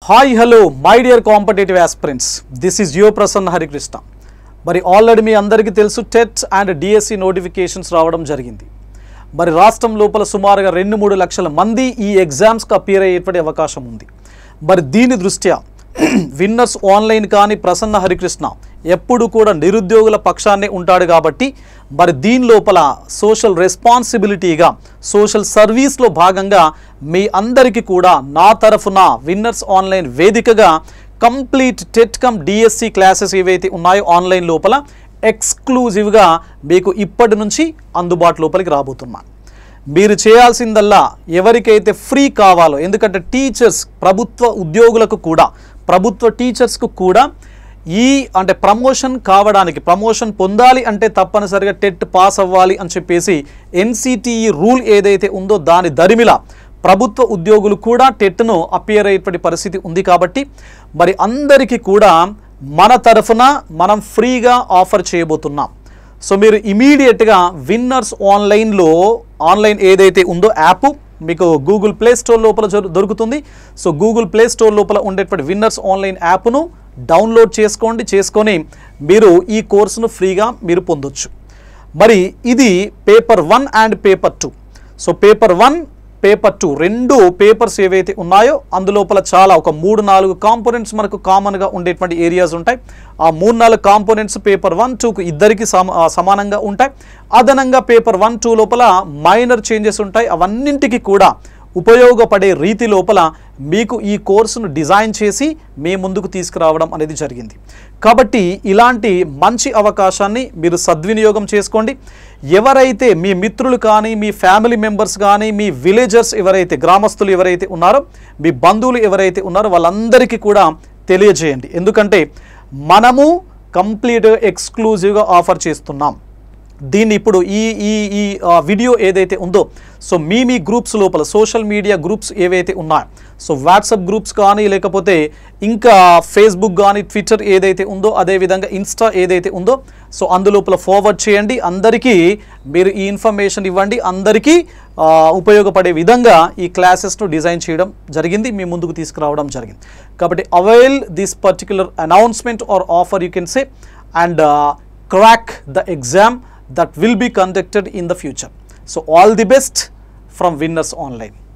Hi hello my dear competitive aspirants this is Yuva Prasanna Harikrishna మరి already మీ అందరికీ తెలుసు టెట్ అండ్ డిఎస్సి నోటిఫికేషన్స్ రావడం జరిగింది మరి రాష్ట్రం లోపల సుమారుగా రెండు మూడు లక్షల మంది ఈ ఎగ్జామ్స్కి అపియర్ అయ్యేటువంటి అవకాశం ఉంది మరి దీని దృష్ట్యా విన్నర్స్ ఆన్లైన్ కానీ ప్రసన్న హరికృష్ణ ఎప్పుడు కూడా నిరుద్యోగుల పక్షాన్నే ఉంటాడు కాబట్టి మరి దీని లోపల సోషల్ రెస్పాన్సిబిలిటీగా సోషల్ సర్వీస్లో భాగంగా మీ అందరికీ కూడా నా తరఫున విన్నర్స్ ఆన్లైన్ వేదికగా complete TET cum DSC classes ఏవైతే ఉన్నాయో ఆన్లైన్ లోపల ఎక్స్క్లూజివ్గా మీకు ఇప్పటి నుంచి అందుబాటు లోపలికి రాబోతున్నాను మీరు చేయాల్సిందల్లా ఎవరికైతే ఫ్రీ కావాలో ఎందుకంటే టీచర్స్ ప్రభుత్వ ఉద్యోగులకు కూడా ప్రభుత్వ టీచర్స్కు కూడా ఈ అంటే ప్రమోషన్ కావడానికి ప్రమోషన్ పొందాలి అంటే తప్పనిసరిగా టెట్ పాస్ అవ్వాలి అని చెప్పేసి ఎన్సిటిఈ రూల్ ఏదైతే ఉందో దాని దరిమిల ప్రభుత్వ ఉద్యోగులు కూడా టెట్ను అపియర్ అయ్యేటువంటి పరిస్థితి ఉంది కాబట్టి మరి అందరికీ కూడా మన తరఫున మనం ఫ్రీగా ఆఫర్ చేయబోతున్నాం సో మీరు ఇమీడియట్గా విన్నర్స్ ఆన్లైన్లో ఆన్లైన్ ఏదైతే ఉందో యాప్ మీకు గూగుల్ ప్లే స్టోర్ లోపల జరు- దొరుకుతుంది సో గూగుల్ ప్లే స్టోర్ లోపల ఉండేటువంటి విన్నర్స్ ఆన్లైన్ యాప్ను డౌన్లోడ్ చేసుకోండి చేసుకొని మీరు ఈ కోర్సును ఫ్రీగా మీరు పొందొచ్చు మరి ఇది paper one and paper two so paper one paper two రెండు పేపర్స్ ఏవైతే ఉన్నాయో అందులోపల చాలా ఒక మూడు నాలుగు కాంపోనెంట్స్ మనకు కామన్గా ఉండేటువంటి ఏరియాస్ ఉంటాయి ఆ మూడు నాలుగు కాంపోనెంట్స్ పేపర్ వన్ టూకు ఇద్దరికి సమ ఆ, సమానంగా ఉంటాయి అదనంగా పేపర్ వన్ టూ లోపల మైనర్ చేంజెస్ ఉంటాయి అవన్నింటికి కూడా ఉపయోగపడే రీతి లోపల మీకు ఈ కోర్సును డిజైన్ చేసి మీ ముందుకు తీసుకురావడం అనేది జరిగింది కాబట్టి ఇలాంటి మంచి అవకాశాన్ని మీరు సద్వినియోగం చేసుకోండి ఎవరైతే మీ మిత్రులు కానీ మీ ఫ్యామిలీ మెంబర్స్ కానీ మీ విలేజర్స్ ఎవరైతే గ్రామస్తులు ఎవరైతే ఉన్నారో మీ బంధువులు ఎవరైతే ఉన్నారో వాళ్ళందరికీ కూడా తెలియజేయండి ఎందుకంటే మనము కంప్లీట్ ఎక్స్క్లూజివ్గా ఆఫర్ చేస్తున్నాం దీన్ని ఇప్పుడు ఈ ఈ ఈ ఆ, వీడియో ఏదైతే ఉందో సో మీ మీ గ్రూప్స్ లోపల సోషల్ మీడియా గ్రూప్స్ ఏవైతే ఉన్నాయో సో వాట్సాప్ గ్రూప్స్ కానీ లేకపోతే ఇంకా ఫేస్బుక్ కానీ ట్విట్టర్ ఏదైతే ఉందో అదేవిధంగా ఇన్స్టా ఏదైతే ఉందో సో అందులోపల ఫార్వర్డ్ చేయండి అందరికీ మీరు ఈ ఇన్ఫర్మేషన్ ఇవ్వండి అందరికీ ఆ, ఉపయోగపడే విధంగా ఈ క్లాసెస్ను డిజైన్ చేయడం జరిగింది మీ ముందుకు తీసుకురావడం జరిగింది కాబట్టి avail this particular announcement or offer you can say and crack the exam that will be conducted in the future. So all the best from Winners Online.